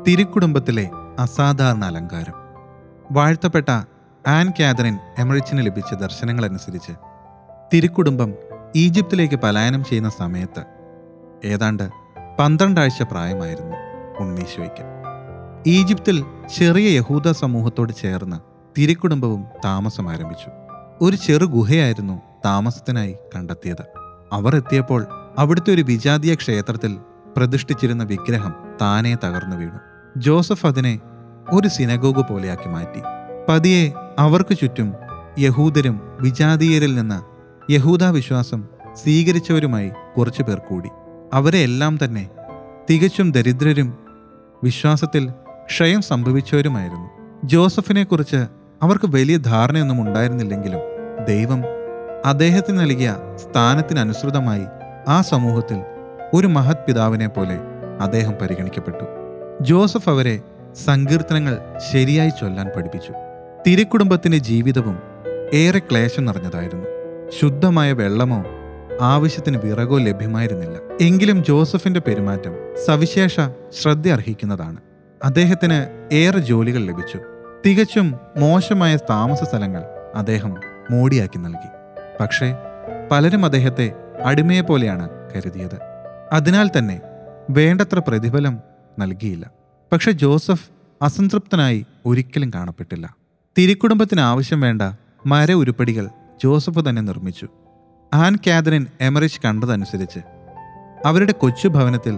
തിരുക്കുടുംബത്തിലെ അസാധാരണ അലങ്കാരം വാഴ്ത്തപ്പെട്ട ആൻ കാതറിൻ എമറിച്ചിന് ലഭിച്ച ദർശനങ്ങളനുസരിച്ച് തിരുക്കുടുംബം ഈജിപ്തിലേക്ക് പലായനം ചെയ്യുന്ന സമയത്ത് ഏതാണ്ട് പന്ത്രണ്ടാഴ്ച പ്രായമായിരുന്നു ഉണ്ണീശോയ്ക്ക് ഈജിപ്തിൽ ചെറിയ യഹൂദ സമൂഹത്തോട് ചേർന്ന് തിരുക്കുടുംബവും താമസം ആരംഭിച്ചു ഒരു ചെറു ഗുഹയായിരുന്നു താമസത്തിനായി കണ്ടെത്തിയത് അവർ എത്തിയപ്പോൾ അവിടുത്തെ ഒരു വിജാതീയ ക്ഷേത്രത്തിൽ പ്രതിഷ്ഠിച്ചിരുന്ന വിഗ്രഹം താനെ തകർന്നു വീണു ജോസഫ് അതിനെ ഒരു സിനഗോഗ് പോലെയാക്കി മാറ്റി പതിയെ അവർക്ക് ചുറ്റും യഹൂദരും വിജാതീയരിൽ നിന്ന് യഹൂദ വിശ്വാസം സ്വീകരിച്ചവരുമായി കുറച്ചു പേർ കൂടി അവരെ എല്ലാം തന്നെ തികച്ചും ദരിദ്രരും വിശ്വാസത്തിൽ ക്ഷയം സംഭവിച്ചവരുമായിരുന്നു ജോസഫിനെക്കുറിച്ച് അവർക്ക് വലിയ ധാരണയൊന്നും ഉണ്ടായിരുന്നില്ലെങ്കിലും ദൈവം അദ്ദേഹത്തിന് നൽകിയ സ്ഥാനത്തിനനുസൃതമായി ആ സമൂഹത്തിൽ ഒരു മഹത് പിതാവിനെ പോലെ അദ്ദേഹം പരിഗണിക്കപ്പെട്ടു ജോസഫ് അവരെ സങ്കീർത്തനങ്ങൾ ശരിയായി ചൊല്ലാൻ പഠിപ്പിച്ചു തിരുക്കുടുംബത്തിന്റെ ജീവിതവും ഏറെ ക്ലേശം നിറഞ്ഞതായിരുന്നു ശുദ്ധമായ വെള്ളമോ ആവശ്യത്തിന് വിറകോ ലഭ്യമായിരുന്നില്ല എങ്കിലും ജോസഫിന്റെ പെരുമാറ്റം സവിശേഷ ശ്രദ്ധ അർഹിക്കുന്നതാണ് അദ്ദേഹത്തിന് ഏറെ ജോലികൾ ലഭിച്ചു തികച്ചും മോശമായ താമസ സ്ഥലങ്ങൾ അദ്ദേഹം മോടിയാക്കി നൽകി പക്ഷേ പലരും അദ്ദേഹത്തെ അടിമയെ പോലെയാണ് കരുതിയത് അതിനാൽ തന്നെ വേണ്ടത്ര പ്രതിഫലം നൽകിയില്ല പക്ഷെ ജോസഫ് അസംതൃപ്തനായി ഒരിക്കലും കാണപ്പെട്ടില്ല തിരുക്കുടുംബത്തിന് ആവശ്യം വേണ്ട മര ഉരുപ്പടികൾ ജോസഫ് തന്നെ നിർമ്മിച്ചു ആൻ കാതറിൻ എമറിച്ച് കണ്ടതനുസരിച്ച് അവരുടെ കൊച്ചു ഭവനത്തിൽ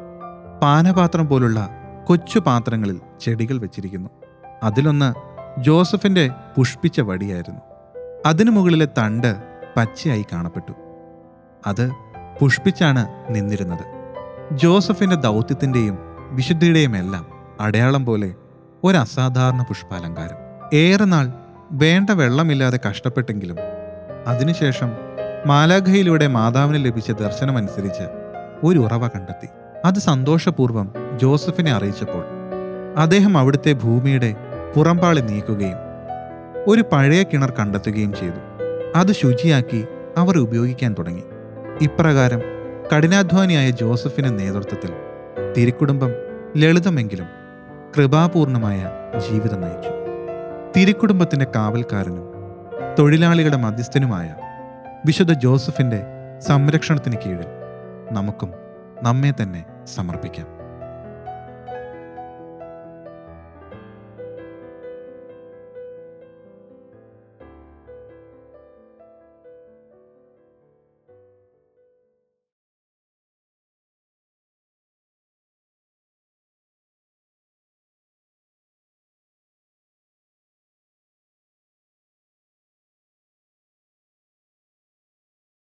പാനപാത്രം പോലുള്ള കൊച്ചു പാത്രങ്ങളിൽ ചെടികൾ വെച്ചിരിക്കുന്നു അതിലൊന്ന് ജോസഫിന്റെ പുഷ്പിച്ച വടിയായിരുന്നു അതിനു മുകളിലെ തണ്ട് പച്ചയായി കാണപ്പെട്ടു അത് പുഷ്പിച്ചാണ് നിന്നിരുന്നത് ജോസഫിന്റെ ദൗത്യത്തിന്റെയും വിശുദ്ധിയുടെയും എല്ലാം അടയാളം പോലെ ഒരു അസാധാരണ പുഷ്പാലങ്കാരം ഏറെ നാൾ വേണ്ട വെള്ളമില്ലാതെ കഷ്ടപ്പെട്ടെങ്കിലും അതിനുശേഷം മാലാഖയിലൂടെ മാതാവിന് ലഭിച്ച ദർശനമനുസരിച്ച് ഒരു ഉറവ കണ്ടെത്തി അത് സന്തോഷപൂർവ്വം ജോസഫിനെ അറിയിച്ചപ്പോൾ അദ്ദേഹം അവിടുത്തെ ഭൂമിയുടെ പുറംപാളി നീക്കുകയും ഒരു പഴയ കിണർ കണ്ടെത്തുകയും ചെയ്തു അത് ശുചിയാക്കി അവർ ഉപയോഗിക്കാൻ തുടങ്ങി ഇപ്രകാരം കഠിനാധ്വാനിയായ ജോസഫിന്റെ നേതൃത്വത്തിൽ തിരുക്കുടുംബം ലളിതമെങ്കിലും കൃപാപൂർണമായ ജീവിതം നയിച്ചു തിരുക്കുടുംബത്തിന്റെ കാവൽക്കാരനും തൊഴിലാളികളുടെ മധ്യസ്ഥനുമായ വിശുദ്ധ ജോസഫിന്റെ സംരക്ഷണത്തിന് കീഴിൽ നമുക്കും നമ്മെ തന്നെ സമർപ്പിക്കാം